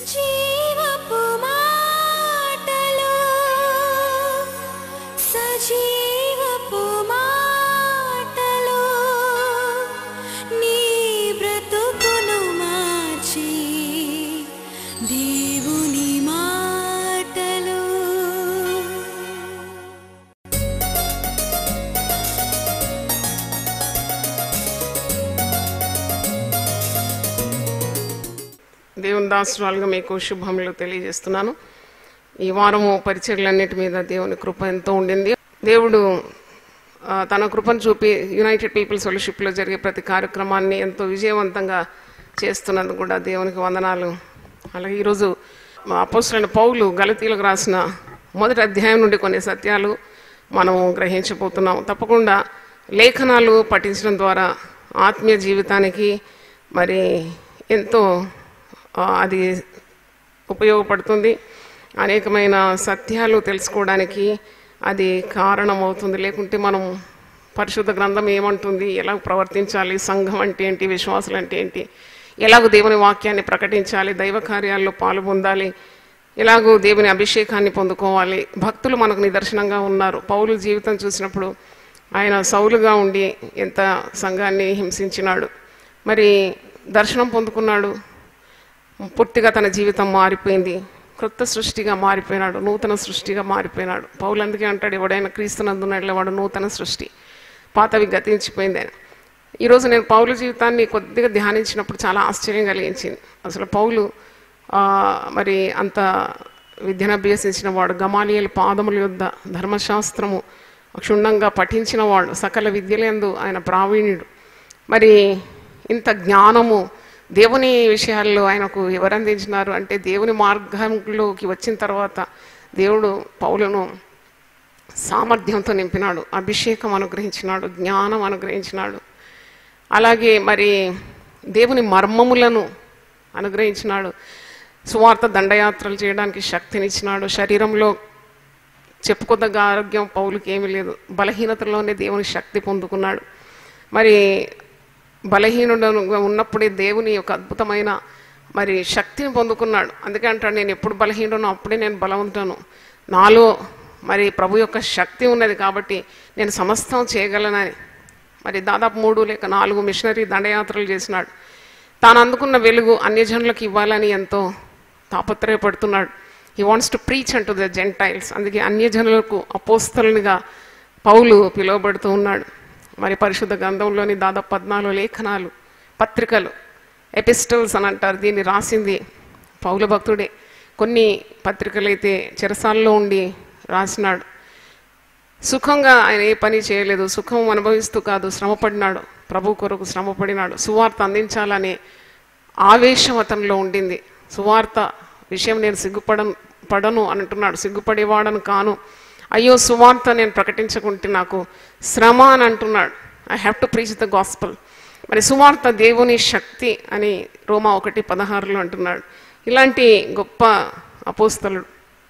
జీవపు మాటలు సజీవపు మాటలు నీ బ్రతుకును మార్చి దేవుని మాటలు దేవుని దాసురాలుగా మీకు శుభములు తెలియజేస్తున్నాను ఈ వారము పరిచర్లన్నిటి మీద దేవుని కృప ఎంతో ఉండింది దేవుడు ఆ, తన కృపను చూపి యునైటెడ్ పీపుల్స్ ఫెలోషిప్లో జరిగే ప్రతి కార్యక్రమాన్ని ఎంతో విజయవంతంగా చేస్తున్నందుకు కూడా దేవునికి వందనాలు అలాగే ఈరోజు అపోసరైన పౌలు గలతీలకు రాసిన మొదటి అధ్యాయం నుండి కొన్ని సత్యాలు మనం గ్రహించబోతున్నాం తప్పకుండా లేఖనాలు పఠించడం ద్వారా ఆత్మీయ జీవితానికి మరి ఎంతో ఆ, అది ఉపయోగపడుతుంది అనేకమైన సత్యాలు తెలుసుకోవడానికి అది కారణమవుతుంది లేకుంటే మనం పరిశుద్ధ గ్రంథం ఏమంటుంది ఎలా ప్రవర్తించాలి సంఘం అంటే ఏంటి విశ్వాసులు అంటే ఏంటి ఎలాగో దేవుని వాక్యాన్ని ప్రకటించాలి దైవ కార్యాల్లో పాలు పొందాలి ఎలాగో దేవుని అభిషేకాన్ని పొందుకోవాలి భక్తులు మనకు నిదర్శనంగా ఉన్నారు పౌలు జీవితం చూసినప్పుడు ఆయన సౌలుగా ఉండి ఎంత సంఘాన్ని హింసించినాడు మరి దర్శనం పొందుకున్నాడు పూర్తిగా తన జీవితం మారిపోయింది క్రొత్త సృష్టిగా మారిపోయినాడు నూతన సృష్టిగా మారిపోయినాడు పౌలు అందుకే అంటాడు ఎవడైనా క్రీస్తునందున్నట్లే వాడు నూతన సృష్టి పాతవి గతించిపోయింది అని ఈరోజు నేను పౌలు జీవితాన్ని కొద్దిగా ధ్యానించినప్పుడు చాలా ఆశ్చర్యం కలిగించింది అసలు పౌలు ఆ, మరి అంత విద్యను అభ్యసించిన వాడు గమాలియల్ పాదముల యొద్ద ధర్మశాస్త్రము క్షుణ్ణంగా పఠించిన వాడు సకల విద్యలందు ఆయన ప్రావీణ్యుడు మరి ఇంత జ్ఞానము దేవుని విషయాల్లో ఆయనకు ఎవరు అందించినారు అంటే దేవుని మార్గంలోకి వచ్చిన తర్వాత దేవుడు పౌలను సామర్థ్యంతో నింపినాడు అభిషేకం అనుగ్రహించినాడు జ్ఞానం అనుగ్రహించినాడు అలాగే మరి దేవుని మర్మములను అనుగ్రహించినాడు సువార్త దండయాత్రలు చేయడానికి శక్తినిచ్చినాడు శరీరంలో చెప్పుకోదగ్గ ఆరోగ్యం పౌలుకి ఏమీ లేదు బలహీనతలోనే దేవుని శక్తి పొందుకున్నాడు మరి బలహీనుడుగా ఉన్నప్పుడే దేవుని యొక్క అద్భుతమైన మరి శక్తిని పొందుకున్నాడు అందుకే అంటాడు నేను ఎప్పుడు బలహీనుడనో అప్పుడే నేను బలవంతును నాలో మరి ప్రభు యొక్క శక్తి ఉన్నది కాబట్టి నేను సమస్తం చేయగలనని మరి దాదాపు మూడు లేక నాలుగు మిషనరీ దండయాత్రలు చేసినాడు తాను అందుకున్న వెలుగు అన్యజనులకు ఇవ్వాలని ఎంతో తాపత్రయపడుతున్నాడు he wants to preach unto the gentiles అందుకే అన్యజనులకు అపోస్తలునిగా పౌలు పిలువబడుతూ ఉన్నాడు మరి పరిశుద్ధ గ్రంథంలోని దాదాపు పద్నాలుగు లేఖనాలు పత్రికలు ఎపిస్టల్స్ అని అంటారు దీన్ని రాసింది పౌల భక్తుడే కొన్ని పత్రికలైతే చెరసాల్లో ఉండి రాసినాడు సుఖంగా ఆయన ఏ పని చేయలేదు సుఖం అనుభవిస్తూ కాదు శ్రమపడినాడు ప్రభు కొరకు శ్రమపడినాడు సువార్త అందించాలనే ఆవేశం అతనిలో ఉండింది సువార్త విషయం నేను సిగ్గుపడను పడను అని అంటున్నాడు సిగ్గుపడేవాడను కాను అయ్యో సువార్త నేను ప్రకటించకుంటే నాకు శ్రమ అని అంటున్నాడు I have to preach the gospel మరి సువార్త దేవుని శక్తి అని రోమా ఒకటి పదహారులో అంటున్నాడు ఇలాంటి గొప్ప అపోస్తలుడు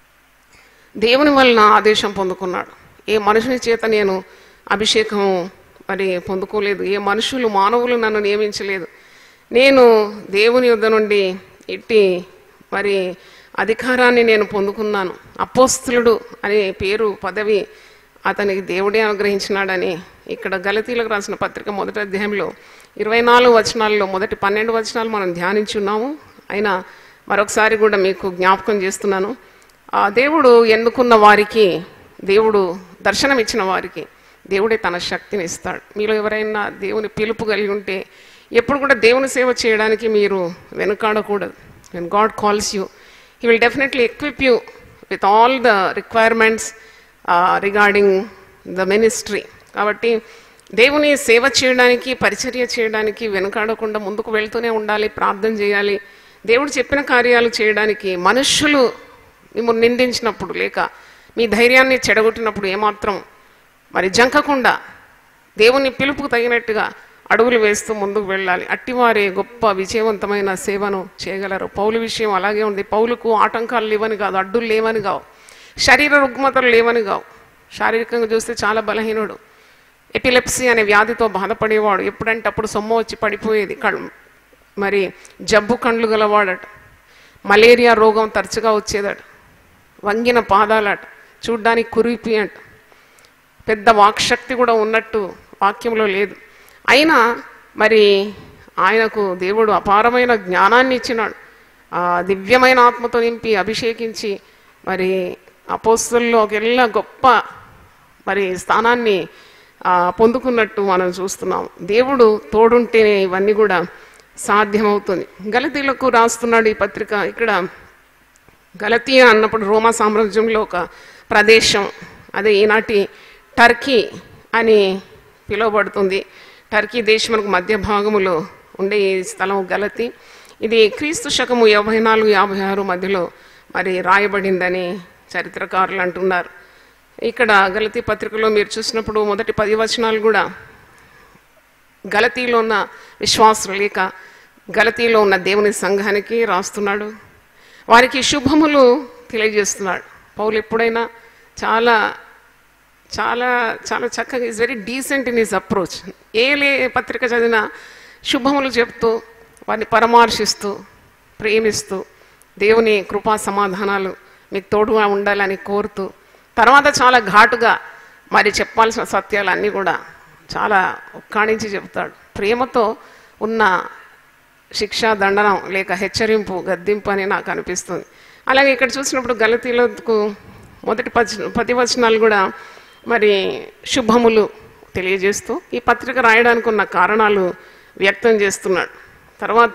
దేవుని వలన ఆదేశం పొందుకున్నాడు ఏ మనుషుని చేత నేను అభిషేకం మరి పొందుకోలేదు ఏ మనుషులు మానవులు నన్ను నియమించలేదు నేను దేవుని యుద్ధ నుండి ఇట్టి మరి అధికారాన్ని నేను పొందుకున్నాను అపోస్తులుడు అనే పేరు పదవి అతనికి దేవుడే అనుగ్రహించినాడని ఇక్కడ గలతీలకు రాసిన పత్రిక మొదటి అధ్యాయంలో ఇరవై నాలుగు వచనాల్లో మొదటి పన్నెండు వచనాలు మనం ధ్యానించున్నాము అయినా మరొకసారి కూడా మీకు జ్ఞాపకం చేస్తున్నాను ఆ దేవుడు ఎన్నుకున్న వారికి దేవుడు దర్శనం ఇచ్చిన వారికి దేవుడే తన శక్తిని ఇస్తాడు మీలో ఎవరైనా దేవుని పిలుపు కలిగి ఉంటే ఎప్పుడు కూడా దేవుని సేవ చేయడానికి మీరు వెనుకాడకూడదు when God calls you he will definitely equip you with all the requirements regarding the ministry కాబట్టి దేవుని సేవ చేయడానికి పరిచర్య చేయడానికి వెనుకాడకుండా ముందుకు వెళ్తూనే ఉండాలి ప్రార్థన చేయాలి దేవుడు చెప్పిన కార్యాలు చేయడానికి మనుష్యులు మిమ్మల్ని నిందించినప్పుడు లేక మీ ధైర్యాన్ని చెడగొట్టినప్పుడు ఏమాత్రం మరి జంకకుండా దేవుని పిలుపుకు తగినట్టుగా అడుగులు వేస్తూ ముందుకు వెళ్ళాలి అట్టివారే గొప్ప విజయవంతమైన సేవను చేయగలరు పౌలు విషయం అలాగే ఉంది పౌలుకు ఆటంకాలు లేవని కాదు అడ్డులు లేవని కావు శరీర రుగ్మతలు లేవని కావు శారీరకంగా చూస్తే చాలా బలహీనుడు ఎపిలెప్సీ అనే వ్యాధితో బాధపడేవాడు ఎప్పుడంటే అప్పుడు సొమ్ము వచ్చి పడిపోయేది కళ్ళు మరి జబ్బు కండ్లు గలవాడట మలేరియా రోగం తరచుగా వచ్చేదట వంగిన పాదాలట చూడ్డానికి కురిపి అంట పెద్ద వాక్శక్తి కూడా ఉన్నట్టు వాక్యంలో లేదు అయినా మరి ఆయనకు దేవుడు అపారమైన జ్ఞానాన్ని ఇచ్చినాడు ఆ దివ్యమైన ఆత్మతో నింపి అభిషేకించి మరి అపోస్తుల్లో ఒకెల్లా గొప్ప మరి స్థానాన్ని ఆ, పొందుకున్నట్టు మనం చూస్తున్నాం దేవుడు తోడుంటేనే ఇవన్నీ కూడా సాధ్యమవుతుంది గలతీలకు రాస్తున్నాడు ఈ పత్రిక ఇక్కడ గలతీయ అన్నప్పుడు రోమా సామ్రాజ్యంలో ఒక ప్రదేశం అదే ఈనాటి టర్కీ అని పిలువబడుతుంది టర్కీ దేశమునకు మధ్య భాగములో ఉండే ఈ స్థలం గలతి ఇది క్రీస్తు శకము యాభై నాలుగు యాభై ఆరు మధ్యలో మరి రాయబడిందని చరిత్రకారులు అంటున్నారు ఇక్కడ గలతీ పత్రికలో మీరు చూసినప్పుడు మొదటి పది వచనాలు కూడా గలతీలో ఉన్న విశ్వాసులు లేక గలతీలో ఉన్న దేవుని సంఘానికి రాస్తున్నాడు వారికి శుభములు తెలియజేస్తున్నాడు పౌలు ఎప్పుడైనా చాలా చాలా చాలా చక్కగా is very decent in his approach ఏ లే పత్రిక చదివినా శుభములు చెప్తూ వారిని పరామర్శిస్తూ ప్రేమిస్తూ దేవుని కృపా సమాధానాలు మీకు తోడుగా ఉండాలని కోరుతూ తర్వాత చాలా ఘాటుగా మరి చెప్పాల్సిన సత్యాలు అన్నీ కూడా చాలా ఒక్కాణించి చెప్తాడు ప్రేమతో ఉన్న శిక్ష దండనం లేక హెచ్చరింపు గద్దింపు అని నాకు అనిపిస్తుంది అలాగే ఇక్కడ చూసినప్పుడు గలతీలకు మొదటి పది పది వచనాలు కూడా మరి శుభములు తెలియజేస్తూ ఈ పత్రిక రాయడానికి ఉన్న కారణాలు వ్యక్తం చేస్తున్నాడు తర్వాత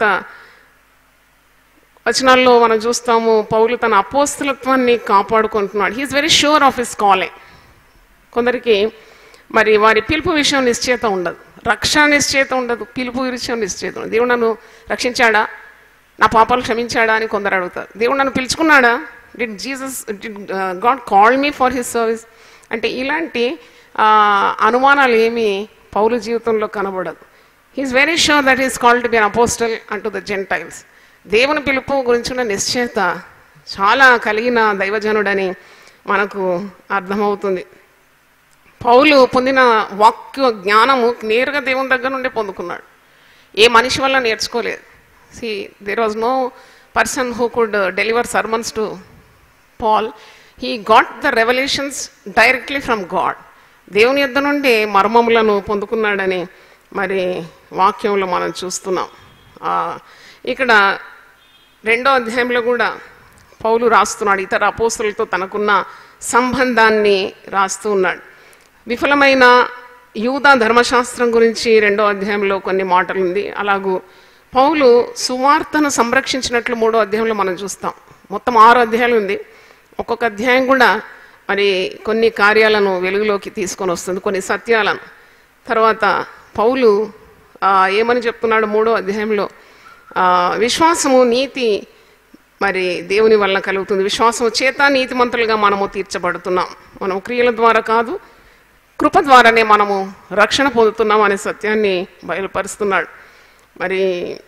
వచనాల్లో మనం చూస్తాము పౌలు తన అపోస్తులత్వాన్ని కాపాడుకుంటున్నాడు he is very sure of his calling కొందరికి మరి వారి పిలుపు విషయం నిశ్చయిత ఉండదు రక్షణ నిశ్చయిత ఉండదు పిలుపు విషయం నిశ్చయిత ఉండదు దేవుడు నన్ను రక్షించాడా నా పాపాలు క్షమించాడా అని కొందరు అడుగుతారు దేవుడు నన్ను పిలుచుకున్నాడా did Jesus did God call me for his service అంటే ఇలాంటి ఆ, అనుమానాలు ఏమీ పౌలు జీవితంలో కనబడదు he is very sure that he's called to be an apostle and to the gentiles దేవుని పిలుపు గురించి ఉన్న నిశ్చయత చాలా కలిగిన దైవజనుడని మనకు అర్థమవుతుంది పౌలు పొందిన వాక్య జ్ఞానము నేరుగా దేవుని దగ్గర నుండి పొందుకున్నాడు ఏ మనిషి వల్ల నేర్చుకోలేదు see there was no person who could deliver sermons to Paul he got the revolutions directly from God దేవుని యొద్ద నుండి మర్మములను పొందుకున్నాడని మరి వాక్యంలో మనం చూస్తున్నాం ఆ, ఇక్కడ రెండో అధ్యాయంలో కూడా పౌలు రాస్తున్నాడు ఇతర అపోస్తులతో తనకున్న సంబంధాన్ని రాస్తూ ఉన్నాడు విఫలమైన యూదా ధర్మశాస్త్రం గురించి రెండో అధ్యాయంలో కొన్ని మాటలు ఉంది అలాగూ పౌలు సువార్తను సంరక్షించినట్లు మూడో అధ్యాయంలో మనం చూస్తాం మొత్తం ఆరు అధ్యాయాలు ఉంది ఒక్కొక్క అధ్యాయం కూడా మరి కొన్ని కార్యాలను వెలుగులోకి తీసుకొని వస్తుంది కొన్ని సత్యాలను తర్వాత పౌలు ఆ, ఏమని చెప్తున్నాడు మూడో అధ్యాయంలో ఆ, విశ్వాసము నీతి మరి దేవుని వల్ల కలుగుతుంది విశ్వాసం చేత నీతిమంతులుగా మనము తీర్చబడుతున్నాం మనం క్రియల ద్వారా కాదు కృప ద్వారానే మనము రక్షణ పొందుతున్నాం అనే సత్యాన్ని బయలుపరుస్తున్నాడు మరి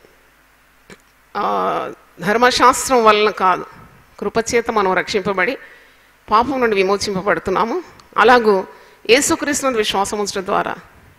ఆ, ధర్మశాస్త్రం వలన కాదు కృపచేత మనం రక్షింపబడి పాపం నుండి విమోచింపబడుతున్నాము అలాగూ యేసుక్రీస్తు విశ్వాసం ఉంచడం ద్వారా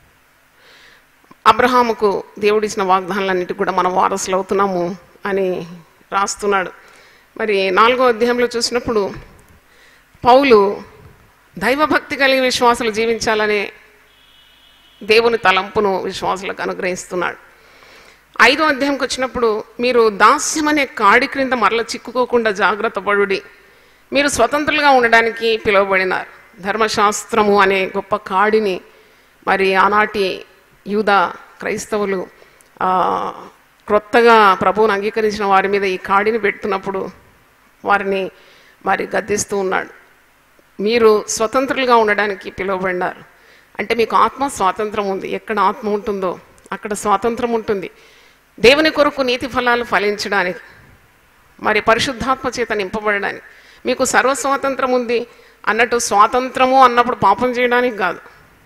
అబ్రహాముకు దేవుడిచ్చిన వాగ్దానాలన్నిటి కూడా మనం వారసులు అవుతున్నాము అని రాస్తున్నాడు మరి నాలుగో అధ్యాయంలో చూసినప్పుడు పౌలు దైవభక్తి కలిగి విశ్వాసులు జీవించాలనే దేవుని తలంపును విశ్వాసులకు అనుగ్రహిస్తున్నాడు ఐదో అధ్యాయంకి వచ్చినప్పుడు మీరు దాస్యం అనే కాడి క్రింద మరల చిక్కుకోకుండా జాగ్రత్త పడుడి మీరు స్వతంత్రులుగా ఉండడానికి పిలువబడినారు ధర్మశాస్త్రము అనే గొప్ప కాడిని మరి ఆనాటి యూద క్రైస్తవులు ఆ, క్రొత్తగా ప్రభువును అంగీకరించిన వారి మీద ఈ కాడిని పెడుతున్నప్పుడు వారిని మరి గద్దిస్తూ ఉన్నాడు మీరు స్వతంత్రులుగా ఉండడానికి పిలువబడినారు అంటే మీకు ఆత్మ స్వాతంత్రం ఉంది ఎక్కడ ఆత్మ ఉంటుందో అక్కడ స్వాతంత్రం ఉంటుంది దేవుని కొరకు నీతి ఫలాలు ఫలించడానికి మరి పరిశుద్ధాత్మ చేత నింపబడడానికి మీకు సర్వ స్వాతంత్రం ఉంది అన్నట్టు స్వాతంత్రము అన్నప్పుడు పాపం చేయడానికి కాదు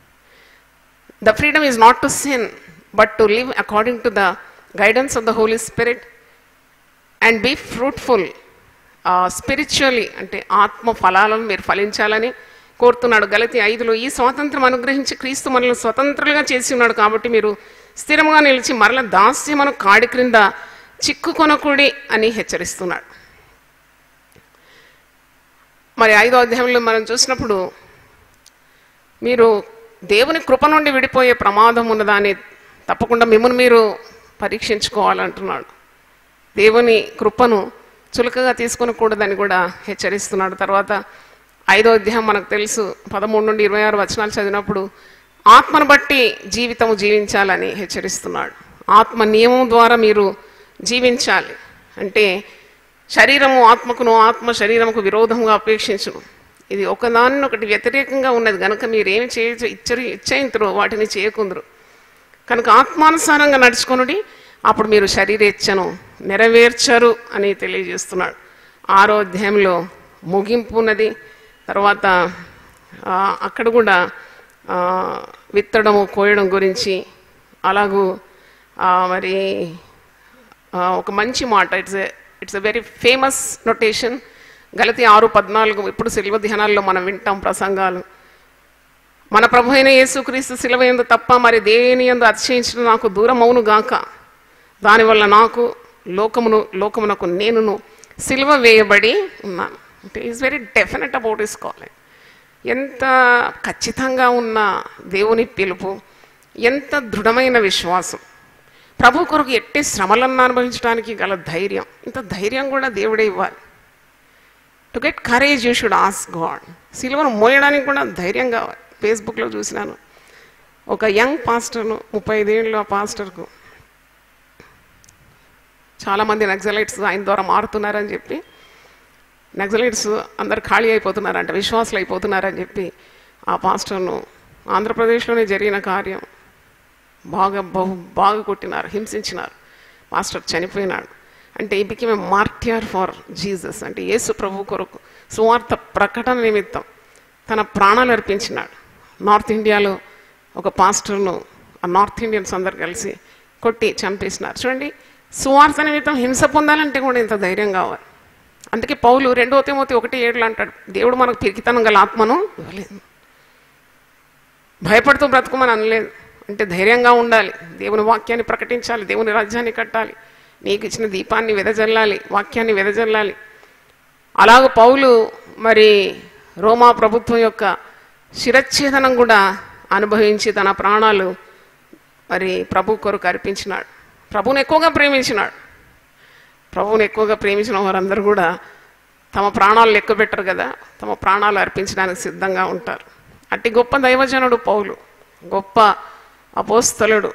the freedom is not to sin but to live according to the guidance of the holy spirit and be fruitful spiritually అంటే ఆత్మ ఫలాలను మీరు ఫలించాలని కోరుతున్నాడు గలతి ఐదులో ఈ స్వాతంత్రం అనుగ్రహించి క్రీస్తు మనల్ని స్వతంత్రులుగా చేసి ఉన్నాడు కాబట్టి మీరు స్థిరంగా నిలిచి మరల దాస్యమను కాడి క్రింద చిక్కుకొనకూడి అని హెచ్చరిస్తున్నాడు మరి ఐదో అధ్యాయంలో మనం చూసినప్పుడు మీరు దేవుని కృప నుండి విడిపోయే ప్రమాదం ఉన్నదాన్ని తప్పకుండా మిమ్మల్ని మీరు పరీక్షించుకోవాలంటున్నాడు దేవుని కృపను చులకగా తీసుకొనకూడదని కూడా హెచ్చరిస్తున్నాడు తర్వాత ఐదో అధ్యాయం మనకు తెలుసు పదమూడు నుండి ఇరవై ఆరు వచనాలు చదివినప్పుడు ఆత్మను బట్టి జీవితం జీవించాలని హెచ్చరిస్తున్నాడు ఆత్మ నియమం ద్వారా మీరు జీవించాలి అంటే శరీరము ఆత్మకును ఆత్మ శరీరముకు విరోధంగా అపేక్షించును ఇది ఒకదాన్ని ఒకటి వ్యతిరేకంగా ఉన్నది కనుక మీరు ఏమి చేయ ఇచ్చరి ఇచ్చయింతురో వాటిని చేయకుందరు కనుక ఆత్మానుసారంగా నడుచుకొనుడి అప్పుడు మీరు శరీరేచ్ఛను నెరవేర్చరు అని తెలియజేస్తున్నాడు ఆరో అధ్యాయంలో ముగింపు ఉన్నది తర్వాత ఆ, అక్కడ కూడా ఆ, విత్తడము కోయడం గురించి అలాగూ ఆ, మరి ఆ, ఒక మంచి మాట it's it's a very famous notation గలతి ఆరు పద్నాలుగు ఇప్పుడు శిల్వ ధ్యానాల్లో మనం వింటాం ప్రసంగాలు మన ప్రభు అయిన యేసుక్రీస్తు శిలవ ఎందు తప్ప మరి దేని ఎందు అతిశయించడం నాకు దూరం అవును గాక దానివల్ల నాకు లోకమును లోకమునకు నేనును సిలువ వేయబడి ఉన్నాను అంటే is very definite about his calling ఎంత ఖచ్చితంగా ఉన్న దేవుని పిలుపు ఎంత దృఢమైన విశ్వాసం ప్రభు కొరకు ఎట్టి శ్రమలను అనుభవించడానికి గల ధైర్యం ఇంత ధైర్యం కూడా దేవుడే ఇవ్వాలి to get courage you should ask God సిలువను మోయడానికి కూడా ధైర్యం కావాలి ఫేస్బుక్లో చూసినాను ఒక యంగ్ పాస్టర్ను ముప్పై ఐదేళ్ళ పాస్టర్కు చాలామంది నక్సలైట్స్ ఆయన ద్వారా మారుతున్నారని చెప్పి నక్సలైట్స్ అందరు ఖాళీ అయిపోతున్నారంట విశ్వాసులు అయిపోతున్నారని చెప్పి ఆ పాస్టర్ను ఆంధ్రప్రదేశ్లోనే జరిగిన కార్యం బాగా బహు బాగా కొట్టినారు హింసించినారు మాస్టర్ చనిపోయినాడు అంటే he became a martyr for Jesus అంటే యేసు ప్రభు కొరకు సువార్త ప్రకటన నిమిత్తం తన ప్రాణాలు అర్పించినాడు నార్త్ ఇండియాలో ఒక పాస్టర్ను ఆ నార్త్ ఇండియన్స్ అందరు కలిసి కొట్టి చంపేసినారు చూడండి సువార్త నిమిత్తం హింస పొందాలంటే కూడా ఇంత ధైర్యం కావాలి అందుకే పౌలు రెండో తిమోతి ఒకటి ఏడులో అంటాడు దేవుడు మనకు పిరికితనం గల ఆత్మను ఇవ్వలేదు భయపడుతూ బ్రతుకుమని అనలేదు అంటే ధైర్యంగా ఉండాలి దేవుని వాక్యాన్ని ప్రకటించాలి దేవుని రాజ్యాన్ని కట్టాలి నీకు ఇచ్చిన దీపాన్ని వెదజల్లాలి వాక్యాన్ని వెదజల్లాలి అలాగ పౌలు మరి రోమా ప్రభుత్వం యొక్క శిరచ్ఛేదనం కూడా అనుభవించి తన ప్రాణాలు మరి ప్రభు కొరకు అర్పించినాడు ప్రభువుని ఎక్కువగా ప్రేమించినాడు ప్రభువుని ఎక్కువగా ప్రేమించిన వారందరూ కూడా తమ ప్రాణాలు లెక్క పెట్టరు కదా తమ ప్రాణాలు అర్పించడానికి సిద్ధంగా ఉంటారు అట్టి గొప్ప దైవజనుడు పౌలు గొప్ప అపోస్తలుడు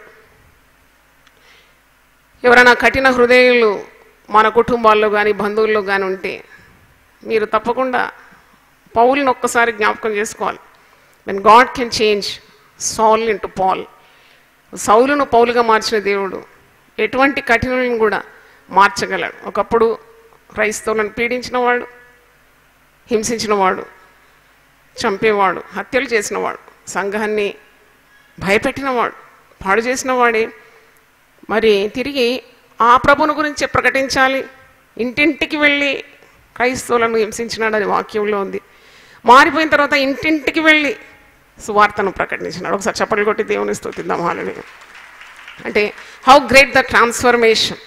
ఎవరైనా కఠిన హృదయులు మన కుటుంబాల్లో కానీ బంధువుల్లో కానీ ఉంటే మీరు తప్పకుండా పౌల్ని ఒక్కసారి జ్ఞాపకం చేసుకోవాలి when God can change Saul into Paul సౌలును పౌలుగా మార్చిన దేవుడు ఎటువంటి కఠినులను కూడా మార్చగలడు ఒకప్పుడు క్రైస్తవులను పీడించినవాడు హింసించినవాడు చంపేవాడు హత్యలు చేసినవాడు సంఘాన్ని భయపెట్టినవాడు పాడు చేసినవాడే మరి తిరిగి ఆ ప్రభుని గురించి ప్రకటించాలి ఇంటింటికి వెళ్ళి క్రైస్తవులను హింసించినాడని వాక్యంలో ఉంది మారిపోయిన తర్వాత ఇంటింటికి వెళ్ళి సువార్తను ప్రకటించినాడు ఒకసారి చప్పట్లు కొట్టి దేవుని స్థుతిద్దాం హాలని అంటే హౌ గ్రేట్ ద ట్రాన్స్ఫర్మేషన్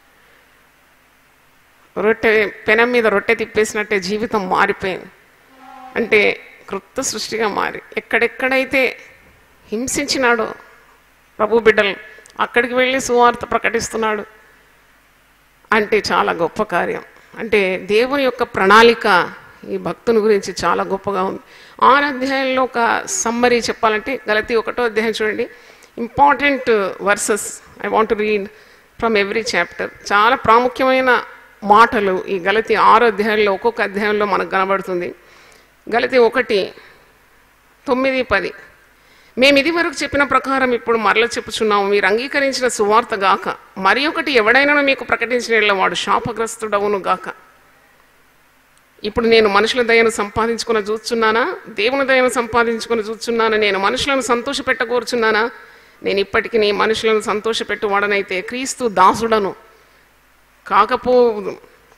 రొట్టె పెనం మీద రొట్టె తిప్పేసినట్టే జీవితం మారిపోయింది అంటే కృత సృష్టిగా మారి ఎక్కడెక్కడైతే హింసించినాడో ప్రభు బిడ్డలు అక్కడికి వెళ్ళి సువార్త ప్రకటిస్తున్నాడు అంటే చాలా గొప్ప కార్యం అంటే దేవుని యొక్క ప్రణాళిక ఈ భక్తుని గురించి చాలా గొప్పగా ఉంది ఆరు అధ్యాయంలో ఒక సమ్మరీ చెప్పాలంటే గలతి ఒకటో అధ్యాయం చూడండి important verses I want read from every chapter చాలా ప్రాముఖ్యమైన మాటలు ఈ గలతి ఆరు అధ్యాయంలో ఒక్కొక్క అధ్యాయంలో మనకు కనబడుతుంది గలతి ఒకటి తొమ్మిది పది మేము ఇది వరకు చెప్పిన ప్రకారం ఇప్పుడు మరల చెప్పుచున్నాము మీరు అంగీకరించిన సువార్త గాక మరి ఒకటి ఎవడైనా మీకు ప్రకటించిన యెడల వాడు శాపగ్రస్తుడవును గాక ఇప్పుడు నేను మనుషుల దయను సంపాదించుకుని చూస్తున్నానా దేవుని దయను సంపాదించుకుని చూస్తున్నానా నేను మనుషులను సంతోషపెట్టకూర్చున్నానా నేను ఇప్పటికీ నీ మనుషులను సంతోషపెట్టువాడనైతే క్రీస్తు దాసుడను కాకపోదు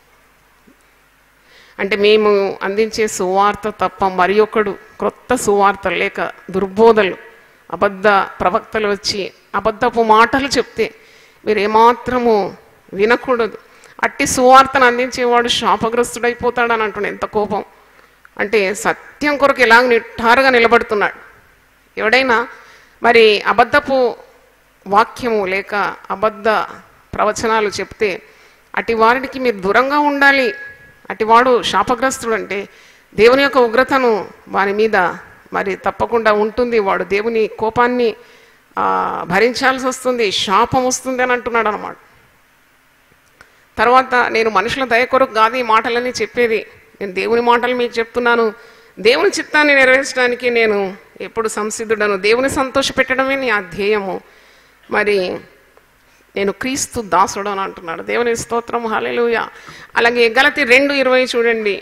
అంటే మేము అందించే సువార్త తప్ప మరి ఒకడు క్రొత్త సువార్త లేక దుర్బోధలు అబద్ధ ప్రవక్తలు వచ్చి అబద్ధపు మాటలు చెప్తే మీరు ఏమాత్రము వినకూడదు అట్టి సువార్తను అందించేవాడు శాపగ్రస్తుడైపోతాడని అంటున్నాడు ఎంత కోపం అంటే సత్యం కొరకు ఎలాగ నిట్టారుగా నిలబడుతున్నాడు ఎవడైనా మరి అబద్ధపు వాక్యము లేక అబద్ధ ప్రవచనాలు చెప్తే అటి వారికి మీరు దూరంగా ఉండాలి అటివాడు శాపగ్రస్తుడు అంటే దేవుని యొక్క ఉగ్రతను వారి మీద మరి తప్పకుండా ఉంటుంది వాడు దేవుని కోపాన్ని ఆ, భరించాల్సి వస్తుంది శాపం వస్తుంది అని అంటున్నాడు అనమాట తర్వాత నేను మనుషుల దయ కొరకు కాదు ఈ మాటలన్నీ చెప్పేది నేను దేవుని మాటలు మీకు చెప్తున్నాను దేవుని చిత్తాన్ని నెరవేర్చడానికి నేను ఎప్పుడు సంసిద్ధుడను దేవుని సంతోషపెట్టడమే నీ ఆ ధ్యేయము మరి నేను క్రీస్తు దాసుడు అని అంటున్నాడు దేవుని స్తోత్రం హల్లెలూయా అలాగే గలతి రెండు ఇరవై చూడండి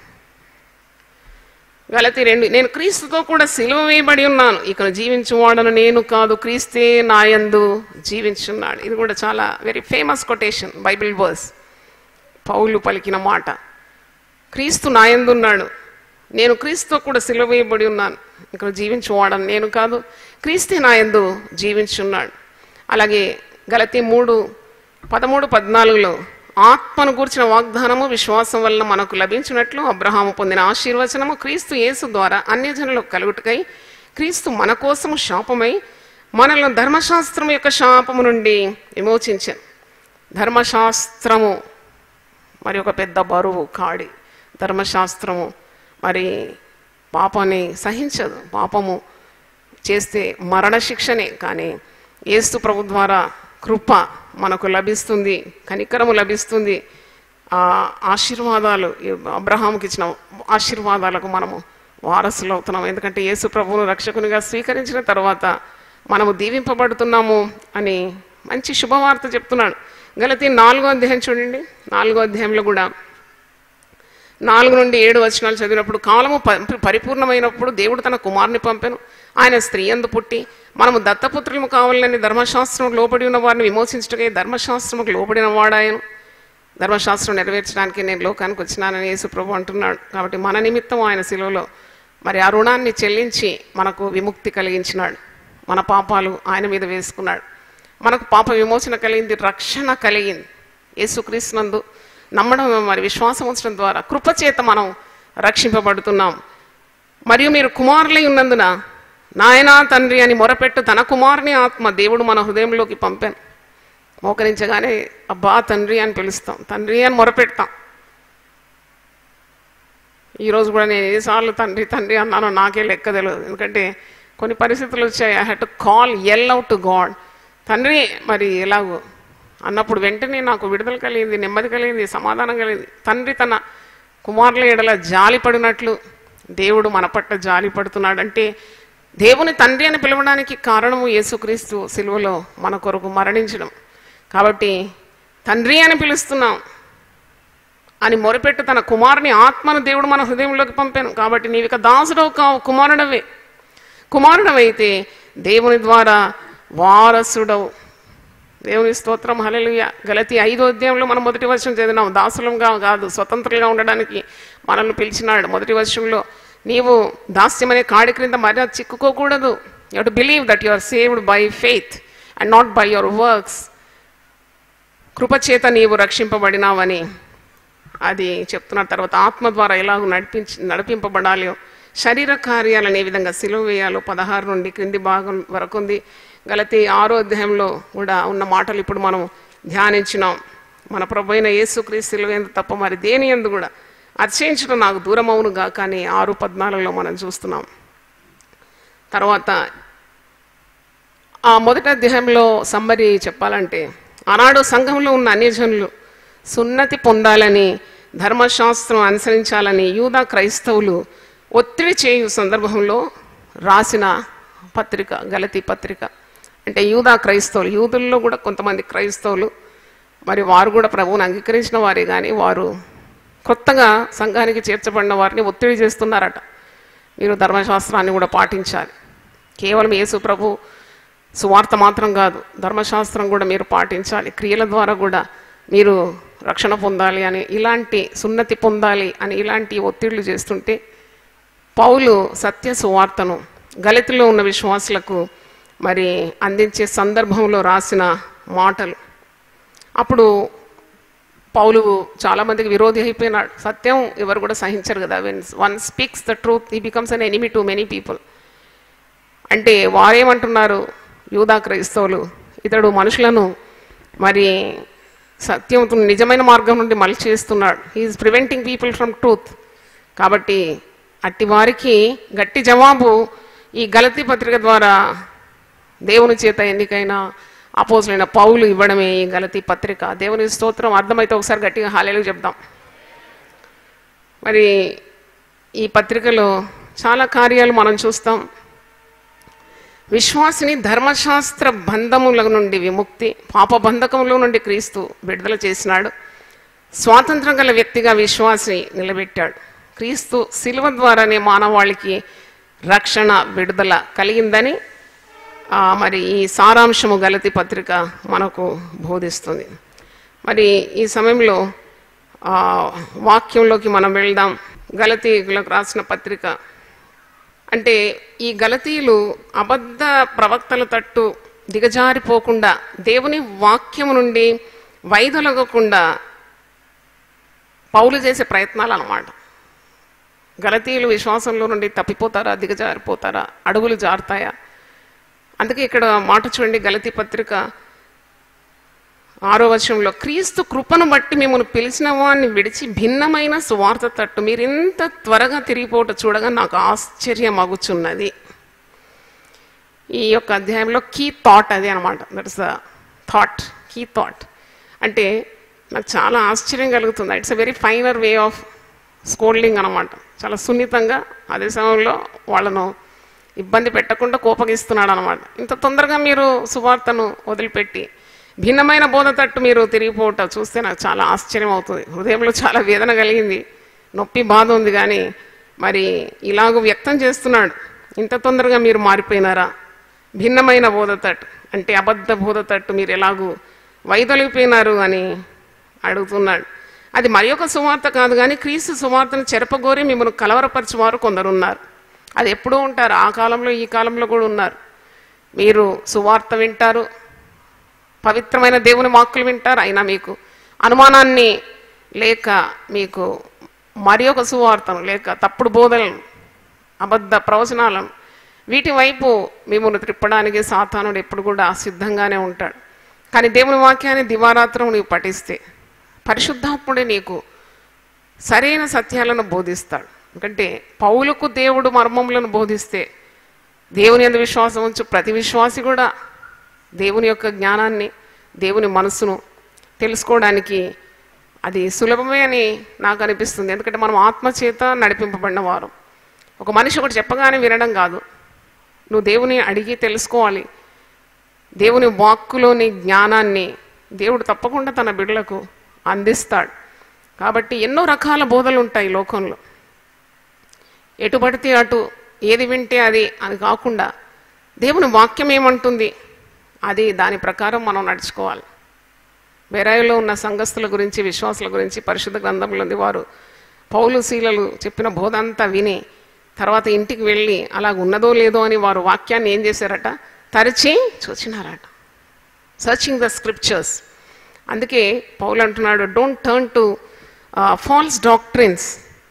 గలతి రెండు నేను క్రీస్తుతో కూడా సిలువ వేయబడి ఉన్నాను ఇక్కడ జీవించువాడను నేను కాదు క్రీస్తే నాయందు జీవించున్నాడు ఇది కూడా చాలా very famous quotation Bible verse పౌలు పలికిన మాట క్రీస్తు నాయందున్నాడు నేను క్రీస్తుతో కూడా సిలువ వేయబడి ఉన్నాను ఇక్కడ జీవించువాడను నేను కాదు క్రీస్తే నాయందు జీవించున్నాడు అలాగే గలతి మూడు పదమూడు పద్నాలుగులో ఆత్మను గూర్చిన వాగ్దానము విశ్వాసం వలన మనకు లభించినట్లు అబ్రహాము పొందిన ఆశీర్వచనము క్రీస్తు యేసు ద్వారా అన్యజనులకు కలుగుటకై క్రీస్తు మన కోసము శాపమై మనల్ని ధర్మశాస్త్రం యొక్క శాపము నుండి విమోచించాను ధర్మశాస్త్రము మరి ఒక పెద్ద బరువు కాడి ధర్మశాస్త్రము మరి పాపాన్ని సహించదు పాపము చేస్తే మరణశిక్షనే కానీ ఏస్తు ప్రభు ద్వారా కృప మనకు లభిస్తుంది కనికరము లభిస్తుంది ఆ ఆశీర్వాదాలు ఈ అబ్రహాంకి ఇచ్చిన ఆశీర్వాదాలకు మనము వారసులు అవుతున్నాం ఎందుకంటే యేసు ప్రభువును రక్షకునిగా స్వీకరించిన తర్వాత మనము దీవింపబడుతున్నాము అని మంచి శుభవార్త చెప్తున్నాడు గలతి నాలుగో అధ్యాయం చూడండి నాలుగో అధ్యాయంలో కూడా నాలుగు నుండి ఏడు వచనాలు చదివినప్పుడు కాలము ప- పరిపూర్ణమైనప్పుడు దేవుడు తన కుమారుని పంపెను ఆయన స్త్రీ అందు పుట్టి మనము దత్తపుత్రులము కావాలని ధర్మశాస్త్రం లోబడి ఉన్న వారిని విమోచించటకే ధర్మశాస్త్రముకు లోబడిన వాడాయను ధర్మశాస్త్రం నెరవేర్చడానికి నేను లోకానికి వచ్చినానని యేసు ప్రభు అంటున్నాడు కాబట్టి మన నిమిత్తం ఆయన శిలువలో మరి ఆ రుణాన్ని చెల్లించి మనకు విముక్తి కలిగించినాడు మన పాపాలు ఆయన మీద వేసుకున్నాడు మనకు పాప విమోచన కలిగింది రక్షణ కలిగింది యేసుక్రీస్తునందు నమ్మడం మరి విశ్వాసం ఉంచడం ద్వారా కృపచేత మనం రక్షింపబడుతున్నాం మరియు మీరు కుమారులై ఉన్నందున నాయనా తండ్రి అని మొరపెట్టు తన కుమారుని ఆత్మ దేవుడు మన హృదయంలోకి పంపాను మోకరించగానే అబ్బా తండ్రి అని పిలుస్తాం తండ్రి అని మొరపెడతాం ఈరోజు కూడా నేను ఎన్నిసార్లు తండ్రి తండ్రి అన్నానో నాకే లెక్క తెలియదు ఎందుకంటే కొన్ని పరిస్థితులు వచ్చాయి ఐ హ్యాడ్ టు కాల్ ఎల్ అవుట్ టు గాడ్ తండ్రి మరి ఎలాగో అన్నప్పుడు వెంటనే నాకు విడుదల కలిగింది నెమ్మది కలిగింది సమాధానం కలిగింది తండ్రి తన కుమారుల ఎడల జాలి పడినట్లు దేవుడు మన పట్ల జాలి పడుతున్నాడు అంటే దేవుని తండ్రి అని పిలవడానికి కారణము యేసుక్రీస్తు సిలువలో మన కొరకు మరణించడం కాబట్టి తండ్రి అని పిలుస్తున్నాం అని మొరపెట్టు తన కుమారుని ఆత్మను దేవుడు మన హృదయంలోకి పంపాను కాబట్టి నీవిక దాసుడవు కావు కుమారుడవే కుమారుడవైతే దేవుని ద్వారా వారసుడవు దేవుని స్తోత్రం హల్లెలూయ గలతి ఐదో అధ్యాయంలో మనం మొదటి వర్షం చదివినాం దాసులంగా కాదు స్వతంత్రంగా ఉండడానికి మనల్ని పిలిచినాడు మొదటి వర్షంలో నీవు దాస్యం అనే కాడి క్రింద మరి చిక్కుకోకూడదు you to believe that you are saved by faith and not by your works కృపచేత నీవు రక్షింపబడినావని అది చెప్తున్న తర్వాత ఆత్మ ద్వారా ఎలాగో నడిపించి నడిపింపబడాలో శరీర కార్యాలను ఏ విధంగా సిలువ వేయాలో పదహారు నుండి క్రింది భాగం వరకు ఉంది గలతి ఆరో అధ్యాయంలో కూడా ఉన్న మాటలు ఇప్పుడు మనం ధ్యానించినాం మన ప్రభు అయిన యేసుక్రీస్తు సిలువ ఎందు తప్ప మరి దేని ఎందు కూడా అర్చించడం నాకు దూరం అవునుగా కానీ ఆరు పద్నాలుగులో మనం చూస్తున్నాం తర్వాత ఆ మొదటి అధ్యాయంలో సమ్మరి చెప్పాలంటే ఆనాడు సంఘంలో ఉన్న అన్యజనులు సున్నతి పొందాలని ధర్మశాస్త్రం అనుసరించాలని యూదా క్రైస్తవులు ఒత్తిడి చేయు సందర్భంలో రాసిన పత్రిక గలతి పత్రిక అంటే యూదా క్రైస్తవులు యూదుల్లో కూడా కొంతమంది క్రైస్తవులు మరి వారు కూడా ప్రభువుని అంగీకరించిన వారే కానీ వారు కొత్తగా సంఘానికి చేర్చబడిన వారిని ఒత్తిడి చేస్తున్నారట మీరు ధర్మశాస్త్రాన్ని కూడా పాటించాలి కేవలం యేసు ప్రభు సువార్త మాత్రం కాదు ధర్మశాస్త్రం కూడా మీరు పాటించాలి క్రియల ద్వారా కూడా మీరు రక్షణ పొందాలి అని ఇలాంటి సున్నతి పొందాలి అని ఇలాంటి ఒత్తిళ్లు చేస్తుంటే పౌలు సత్య సువార్తను గలితిలో ఉన్న విశ్వాసులకు మరి అందించే సందర్భంలో రాసిన మాటలు అప్పుడు పౌలు చాలా మందికి విరోధి అయిపోయినాడు సత్యం ఎవరు కూడా సహించరు కదా when one speaks the truth he becomes an enemy to many people అంటే వారేమంటున్నారు యూదా క్రైస్తవులు ఇతడు మనుషులను మరి సత్యం నిజమైన మార్గం నుండి మళ్ళీ చేస్తున్నాడు he's preventing people from truth కాబట్టి అట్టి వారికి గట్టి జవాబు ఈ గలతీ పత్రిక ద్వారా దేవుని చేత ఎన్నికైన అపోజులైన పౌలు ఇవ్వడమే ఈ గలతీ పత్రిక దేవుని స్తోత్రం అర్థమైతే ఒకసారి గట్టిగా హాలేలు చెప్దాం మరి ఈ పత్రికలో చాలా కార్యాలు మనం చూస్తాం విశ్వాసిని ధర్మశాస్త్ర బంధముల నుండి విముక్తి పాప బంధకముల నుండి క్రీస్తు విడుదల చేసినాడు స్వాతంత్రం గల వ్యక్తిగా విశ్వాసిని నిలబెట్టాడు క్రీస్తు శిలువ ద్వారానే మానవాళికి రక్షణ విడుదల కలిగిందని ఆ, మరి ఈ సారాంశము గలతి పత్రిక మనకు బోధిస్తుంది మరి ఈ సమయంలో ఆ, వాక్యంలోకి మనం వెళ్దాం గలతీలకు రాసిన పత్రిక అంటే ఈ గలతీయులు అబద్ధ ప్రవక్తల తట్టు దిగజారిపోకుండా దేవుని వాక్యము నుండి వైదొలగకుండా పౌలు చేసే ప్రయత్నాలు అన్నమాట గలతీయులు విశ్వాసంలో నుండి తప్పిపోతారా దిగజారిపోతారా అడుగులు జారుతాయా అందుకే ఇక్కడ మాట చూడండి గలతీ పత్రిక ఆరో వచనంలో క్రీస్తు కృపను బట్టి మిమ్మల్ని పిలిచిన వాడిని విడిచి భిన్నమైన సువార్త తట్టు మీరు ఇంత త్వరగా తిరిగిపోవట చూడగా నాకు ఆశ్చర్యం అగుచున్నది ఈ యొక్క అధ్యాయంలో కీ థాట్ అది అనమాట that's the thought key thought అంటే నాకు చాలా ఆశ్చర్యం కలుగుతుంది it's a very finer way of scolding అనమాట చాలా సున్నితంగా అదే సమయంలో వాళ్ళను ఇబ్బంది పెట్టకుండా కోపగిస్తున్నాడు అనమాట ఇంత తొందరగా మీరు సువార్తను వదిలిపెట్టి భిన్నమైన బోధ తట్టు మీరు తిరిగిపోవట చూస్తే నాకు చాలా ఆశ్చర్యం అవుతుంది హృదయంలో చాలా వేదన కలిగింది నొప్పి బాధ ఉంది కానీ మరి ఇలాగ వ్యక్తం చేస్తున్నాడు ఇంత తొందరగా మీరు మారిపోయినారా భిన్నమైన బోధ తట్టు అంటే అబద్ధ బోధ తట్టు మీరు ఎలాగూ వైదొలిగిపోయినారు అని అడుగుతున్నాడు అది మరి ఒక సువార్త కాదు కానీ క్రీస్తు సువార్తను చెరపగోరి మిమ్మల్ని కలవరపరచువారు కొందరు ఉన్నారు అది ఎప్పుడూ ఉంటారు ఆ కాలంలో ఈ కాలంలో కూడా ఉన్నారు మీరు సువార్త వింటారు పవిత్రమైన దేవుని వాక్కులు వింటారు అయినా మీకు అనుమానాన్ని లేక మీకు మరి ఒక సువార్తను లేక తప్పుడు బోధలను అబద్ధ ప్రవచనాలను వీటి వైపు మిమ్మల్ని త్రిప్పడానికి సాతానుడు ఎప్పుడు కూడా సిద్ధంగానే ఉంటాడు కానీ దేవుని వాక్యాన్ని దివారాత్రం నీవు పఠిస్తే పరిశుద్ధాత్ముడే నీకు సరైన సత్యాలను బోధిస్తాడు ఎందుకంటే పౌలకు దేవుడు మర్మములను బోధిస్తే దేవుని అందు విశ్వాసం ఉంచు ప్రతి విశ్వాసి కూడా దేవుని యొక్క జ్ఞానాన్ని దేవుని మనసును తెలుసుకోవడానికి అది సులభమే అని నాకు అనిపిస్తుంది ఎందుకంటే మనం ఆత్మచేత నడిపింపబడిన వారు ఒక మనిషి ఒకటి చెప్పగానే వినడం కాదు నువ్వు దేవుని అడిగి తెలుసుకోవాలి దేవుని వాక్కులోని జ్ఞానాన్ని దేవుడు తప్పకుండా తన బిడ్డలకు అందిస్తాడు కాబట్టి ఎన్నో రకాల బోధలు ఉంటాయి ఈ లోకంలో ఎటు పడితే అటు ఏది వింటే అది అది కాకుండా దేవుని వాక్యం ఏమంటుంది అది దాని ప్రకారం మనం నడుచుకోవాలి బెరాయిలో ఉన్న సంఘస్థుల గురించి విశ్వాసుల గురించి పరిశుద్ధ గ్రంథంలో ఉంది వారు పౌలు శీలలు చెప్పిన బోధ అంతా విని తర్వాత ఇంటికి వెళ్ళి అలాగ ఉన్నదో లేదో అని వారు వాక్యాన్ని ఏం చేశారట తరిచి చూచినారట సర్చింగ్ ద స్క్రిప్చర్స్ అందుకే పౌలు అంటున్నాడు don't turn to false doctrines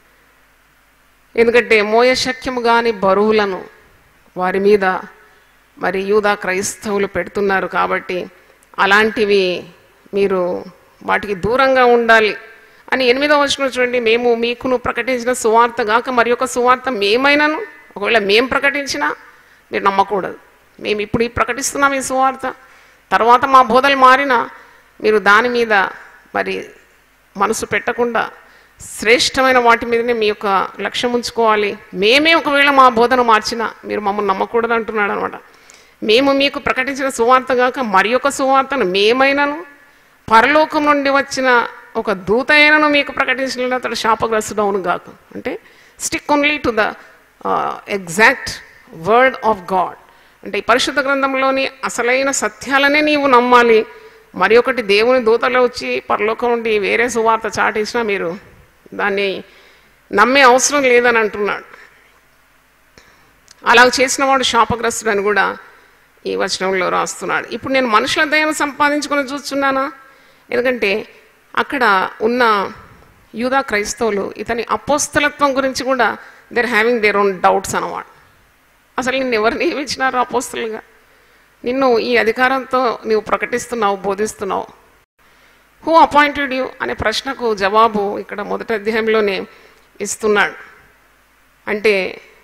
ఎందుకంటే మోయ శక్యము కాని బరువులను వారి మీద మరి యూదా క్రైస్తవులు పెడుతున్నారు కాబట్టి అలాంటివి మీరు వాటికి దూరంగా ఉండాలి అని ఎనిమిదవ వచనం చూడండి మేము మీకును ప్రకటించిన సువార్త గాక మరి ఒక సువార్త మేమైనాను ఒకవేళ మేము ప్రకటించినా మీరు నమ్మకూడదు మేము ఇప్పుడు ఈ ప్రకటిస్తున్నాం ఈ సువార్త తర్వాత మా బోధలు మారినా మీరు దాని మీద మరి మనసు పెట్టకుండా శ్రేష్టమైన వాటి మీదనే మీ యొక్క లక్ష్యం ఉంచుకోవాలి మేమే ఒకవేళ మా బోధన మార్చినా మీరు మమ్మల్ని నమ్మకూడదు అంటున్నాడు అనమాట మేము మీకు ప్రకటించిన సువార్త గాక మరి ఒక సువార్తను మేమైనను పరలోకం నుండి వచ్చిన ఒక దూత అయినను మీకు ప్రకటించిన అతడు శాపగ్రస్తుడవును గాక అంటే stick only to the exact word of God అంటే ఈ పరిశుద్ధ గ్రంథంలోని అసలైన సత్యాలనే నీవు నమ్మాలి మరి ఒకటి దేవుని దూతలో వచ్చి పరలోకం నుండి వేరే సువార్త చాటించినా మీరు దాన్ని నమ్మే అవసరం లేదని అంటున్నాడు అలా చేసిన వాడు శాపగ్రస్తుడని కూడా ఈ వచనంలో రాస్తున్నాడు ఇప్పుడు నేను మనుషుల దయను సంపాదించుకొని చూస్తున్నానా ఎందుకంటే అక్కడ ఉన్న యూదా క్రైస్తవులు ఇతని అపోస్తలత్వం గురించి కూడా there having their own doubts అన్నమాట అసలు నిన్ను ఎవరు నియమించినారు అపోస్తులుగా నిన్ను ఈ అధికారంతో నీవు ప్రకటిస్తున్నావు బోధిస్తున్నావు హూ అపాయింటెడ్ యూ అనే ప్రశ్నకు జవాబు ఇక్కడ మొదటి అధ్యాయంలోనే ఇస్తున్నాడు అంటే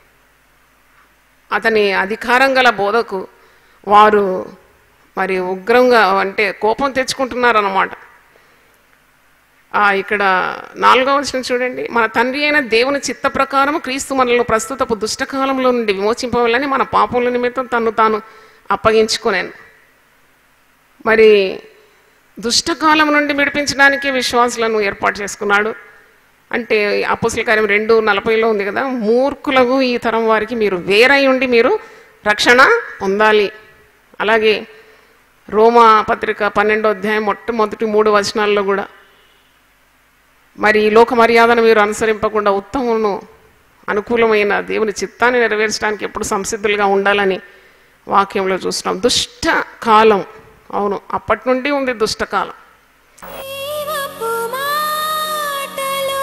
అతని అధికారం గల బోధకు వారు మరి ఉగ్రంగా అంటే కోపం తెచ్చుకుంటున్నారన్నమాట ఆ, ఇక్కడ నాలుగవ వచనం చూడండి మన తండ్రి అయిన దేవుని చిత్త ప్రకారం క్రీస్తు మనల్ని ప్రస్తుతపు దుష్టకాలంలో నుండి విమోచింపవాలని మన పాపముల నిమిత్తం తను తాను అప్పగించుకున్నాను మరి దుష్టకాలం నుండి విడిపించడానికి విశ్వాసులను ఏర్పాటు చేసుకున్నాడు అంటే అపోసల కార్యం రెండు నలభైలో ఉంది కదా మూర్ఖులకు ఈ తరం వారికి మీరు వేరై ఉండి మీరు రక్షణ పొందాలి అలాగే రోమా పత్రిక పన్నెండో అధ్యాయం మొట్టమొదటి మూడు వచనాల్లో కూడా మరి ఈ లోక మర్యాదను మీరు అనుసరింపకుండా ఉత్తమమును అనుకూలమైన దేవుని చిత్తాన్ని నెరవేర్చడానికి ఎప్పుడు సంసిద్ధులుగా ఉండాలని వాక్యంలో చూస్తున్నాం దుష్ట కాలం అవును అప్పటి నుండి ఉంది దుష్టకాలం జీవపు మాటలు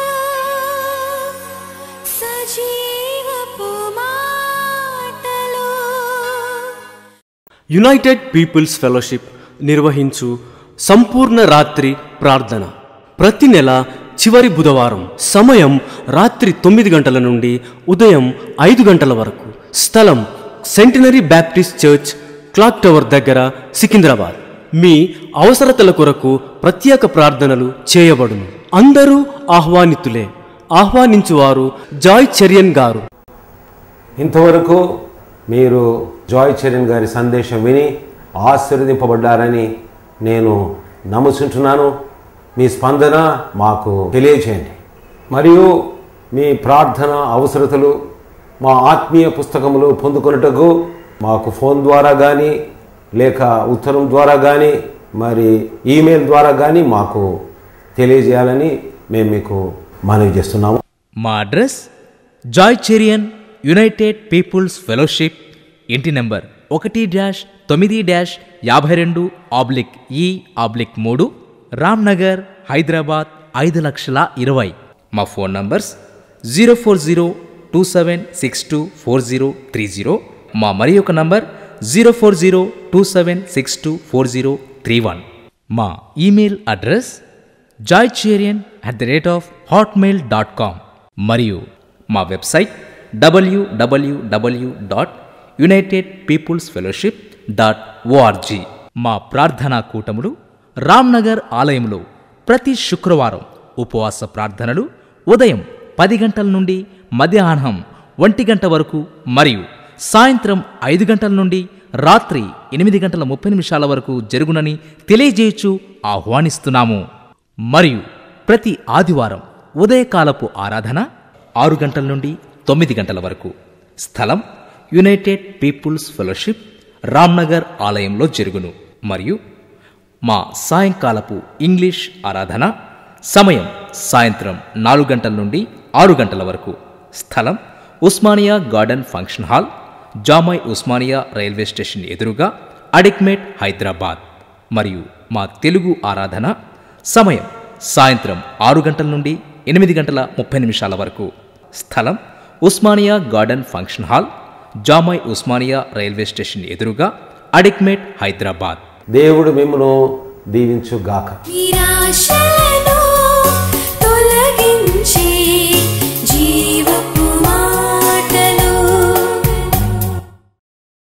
సజీవపు మాటలు యునైటెడ్ పీపుల్స్ ఫెలోషిప్ నిర్వహించు సంపూర్ణ రాత్రి ప్రార్థన ప్రతి నెల చివరి బుధవారం సమయం రాత్రి తొమ్మిది గంటల నుండి ఉదయం ఐదు గంటల వరకు స్థలం centenary baptist church clock tower దగ్గర సికింద్రాబాద్ మీ అవసరతల కొరకు ప్రత్యేక ప్రార్థనలు చేయబడును అందరూ ఆహ్వానితులే ఆహ్వానించువారు జాయ్ చెరియన్ గారు ఇంతవరకు మీరు జాయ్ చరణ్ గారి సందేశం విని ఆశీర్వదింపబడ్డారని నేను నమ్ముచుంటున్నాను మీ స్పందన మాకు తెలియచేయండి మరియు మీ ప్రార్థన అవసరతలు మా ఆత్మీయ పుస్తకములు పొందుకొనుటకు మాకు ఫోన్ ద్వారా కానీ లేక ఉత్తరం ద్వారా కానీ మరి ఈమెయిల్ ద్వారా కానీ మాకు తెలియజేయాలని మేము మీకు మనవి చేస్తున్నాము మా address Joy Cherian United People's Fellowship ఇంటి నెంబర్ ఒకటి డాష్ తొమ్మిది డాష్ యాభై రెండు ఆబ్లిక్ ఈ ఆబ్లిక్ మూడు రామ్ నగర్ హైదరాబాద్ ఐదు లక్షల ఇరవై మా phone numbers zero four zero two seven six two four zero three zero మా మరి ఒక number zero four zero two seven six two four zero three one మా email address Joy Cherian at the rate of Hotmail dot com మరియు మా website W W W dot United People's Fellowship dot O R G మా ప్రార్థనా కూటములు రామ్నగర్ ఆలయంలో ప్రతి శుక్రవారం ఉపవాస ప్రార్థనలు ఉదయం పది గంటల నుండి మధ్యాహ్నం ఒంటి గంట వరకు మరియు సాయంత్రం ఐదు గంటల నుండి రాత్రి ఎనిమిది గంటల ముప్పై నిమిషాల వరకు జరుగునని తెలియజేయచ్చు ఆహ్వానిస్తున్నాము మరియు ప్రతి ఆదివారం ఉదయకాలపు ఆరాధన ఆరు గంటల నుండి తొమ్మిది గంటల వరకు స్థలం యునైటెడ్ పీపుల్స్ ఫెలోషిప్ రామ్నగర్ ఆలయంలో జరుగును మరియు మా సాయంకాలపు ఇంగ్లీష్ ఆరాధన సమయం సాయంత్రం నాలుగు గంటల నుండి ఆరు గంటల వరకు స్థలం Osmania garden function hall Jamai Osmania railway station ఎదురుగా అడిక్మేట్ హైదరాబాద్ మరియు మా తెలుగు ఆరాధన సమయం సాయంత్రం ఆరు గంటల నుండి ఎనిమిది గంటల ముప్పై నిమిషాల వరకు స్థలం Osmania garden function hall Jamai Osmania railway station ఎదురుగా అడిక్మేట్ హైదరాబాద్ దేవుడు మిమ్మను దీవించుగాక నిరాశలే